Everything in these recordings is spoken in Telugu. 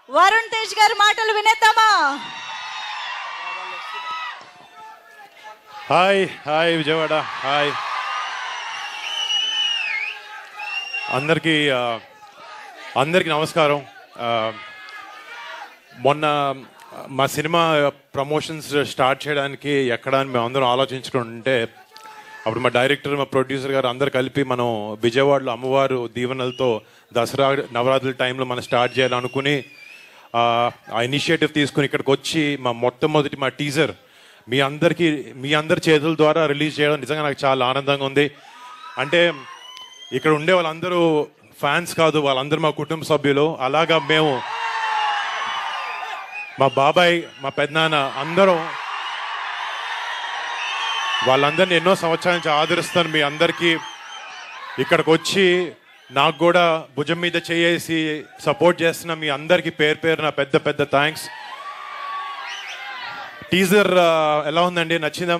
వరుణ్ తేజ్ గారి మాటలు వినేద్దామా హాయ్ హాయ్ విజయవాడ హాయ్ అందరికీ ఆ, అందరికీ నమస్కారం ఆ, మొన్న మా సినిమా ప్రమోషన్స్ స్టార్ట్ చేయడానికి ఎక్కడ అని మేము అందరం ఆలోచించుకుంటుంటే అప్పుడు మా డైరెక్టర్ మా ప్రొడ్యూసర్ గారు అందరు కలిపి మనం విజయవాడలో అమ్మవారు దీవెనలతో దసరా నవరాత్రుల టైంలో మనం స్టార్ట్ చేయాలనుకుని ఆ, ఆ ఇనిషియేటివ్ తీసుకుని ఇక్కడికి వచ్చి మా మొట్టమొదటి మా టీజర్ మీ అందరికీ మీ అందరి చేతుల ద్వారా రిలీజ్ చేయడం నిజంగా నాకు చాలా ఆనందంగా ఉంది అంటే ఇక్కడ ఉండే వాళ్ళందరూ ఫ్యాన్స్ కాదు వాళ్ళందరూ మా కుటుంబ సభ్యులు అలాగా మేము మా బాబాయ్ మా పెద్దనాన్న అందరం వాళ్ళందరినీ ఎన్నో సంవత్సరాల నుంచి ఆదరిస్తాను మీ అందరికీ ఇక్కడికి వచ్చి నాకు కూడా భుజం మీద చేసి సపోర్ట్ చేస్తున్న మీ అందరికీ పేరు పేరు నా పెద్ద పెద్ద థ్యాంక్స్ టీజర్ ఎలా ఉందండి నచ్చిందా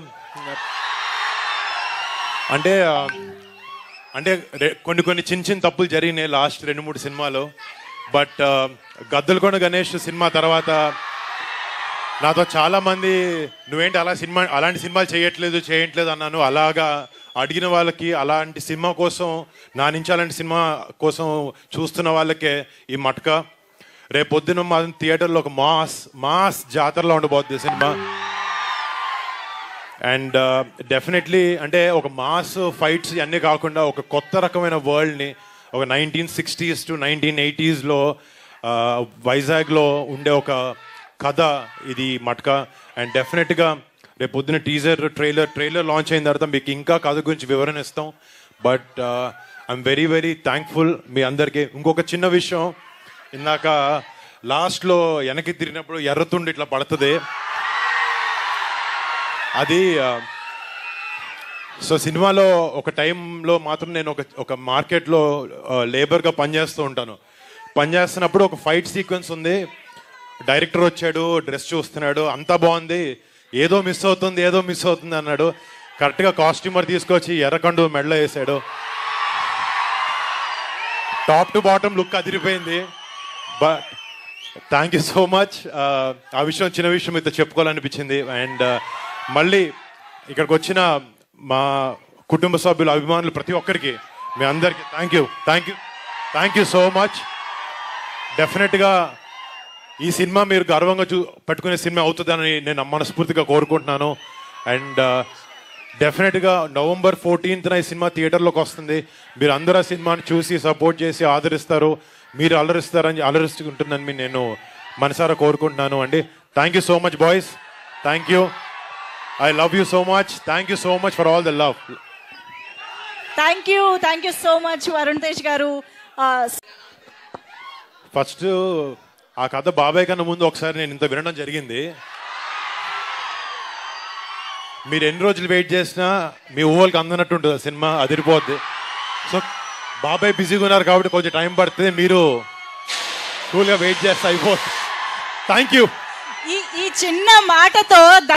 అంటే ఆ, అంటే రె- కొన్ని కొన్ని చిన్న చిన్న తప్పులు జరిగినాయి లాస్ట్ రెండు మూడు సినిమాలో బట్ గద్దలకొండ గణేష్ సినిమా తర్వాత నాతో చాలా మంది నువ్వేంటి అలా సినిమా అలాంటి సినిమాలు చేయట్లేదు చేయట్లేదు అన్నాను అలాగా అడిగిన వాళ్ళకి అలాంటి సినిమా కోసం నా నుంచి అలాంటి సినిమా కోసం చూస్తున్న వాళ్ళకే ఈ మటక రేపు పొద్దున మా థియేటర్లో ఒక మాస్ మాస్ జాతరలో ఉండబోద్ది సినిమా అండ్ డెఫినెట్లీ అంటే ఒక మాస్ ఫైట్స్ ఇవన్నీ కాకుండా ఒక కొత్త రకమైన వరల్డ్ని ఒక నైన్టీన్ సిక్స్టీస్ టు నైన్టీన్ ఎయిటీస్లో వైజాగ్లో ఉండే ఒక కథ ఇది మట్క అండ్ డెఫినెట్గా రేపు పొద్దున టీజర్ ట్రైలర్ ట్రైలర్ లాంచ్ అయిన తర్వాత మీకు ఇంకా కథ గురించి వివరణ ఇస్తాం but I'm very very thankful మీ అందరికీ ఇంకొక చిన్న విషయం ఇందాక లాస్ట్లో వెనక్కి తిరిగినప్పుడు ఎర్రతుండి ఇట్లా పడుతుంది అది ఆ, సో సినిమాలో ఒక టైంలో మాత్రం నేను ఒక ఒక మార్కెట్లో ఆ, లేబర్గా పనిచేస్తూ ఉంటాను పనిచేస్తున్నప్పుడు ఒక ఫైట్ సీక్వెన్స్ ఉంది డైరెక్టర్ వచ్చాడు డ్రెస్ చూస్తున్నాడు అంతా బాగుంది ఏదో మిస్ అవుతుంది ఏదో మిస్ అవుతుంది అన్నాడు కరెక్ట్గా కాస్ట్యూమర్ తీసుకొచ్చి ఎర్రకండు మెడలో వేసాడు టాప్ టు బాటమ్ లుక్ అదిరిపోయింది but thank you so much ఆ విషయం చిన్న విషయం మీతో చెప్పుకోవాలనిపించింది అండ్ మళ్ళీ ఇక్కడికి వచ్చిన మా కుటుంబ సభ్యుల అభిమానులు ప్రతి ఒక్కరికి మీ అందరికి thank you thank you thank you so much డెఫినెట్గా ఈ సినిమా మీరు గర్వంగా చూ పెట్టుకునే సినిమా అవుతుందని నేను మనస్ఫూర్తిగా కోరుకుంటున్నాను అండ్ డెఫినెట్గా నవంబర్ ఫోర్టీన్త్న ఈ సినిమా థియేటర్లోకి వస్తుంది మీరు అందరూ ఆ సినిమాని చూసి సపోర్ట్ చేసి ఆదరిస్తారు మీరు అలరిస్తారని అలరిస్తుంటుందని మీ నేను మనసారా కోరుకుంటున్నాను అండి thank you so much boys thank you I love you so much thank you so much for all the love thank you thank you so much Varun Tej గారు ఆ, ఫస్ట్ ఆ కథ బాబాయ్ కన్నా ముందు ఒకసారి నేను ఇంత వినడం జరిగింది మీరు ఎన్ని రోజులు వెయిట్ చేసినా మీ ఊహలకి అందనట్టు ఉంటుంది ఆ సినిమా అదిరిపోద్ది సో బాబాయ్ బిజీగా ఉన్నారు కాబట్టి కొంచెం టైం పడుతుంది మీరు కూల్గా వెయిట్ చేస్తే అయిపోతుంది థ్యాంక్ యూ ఈ ఈ చిన్న మాటతో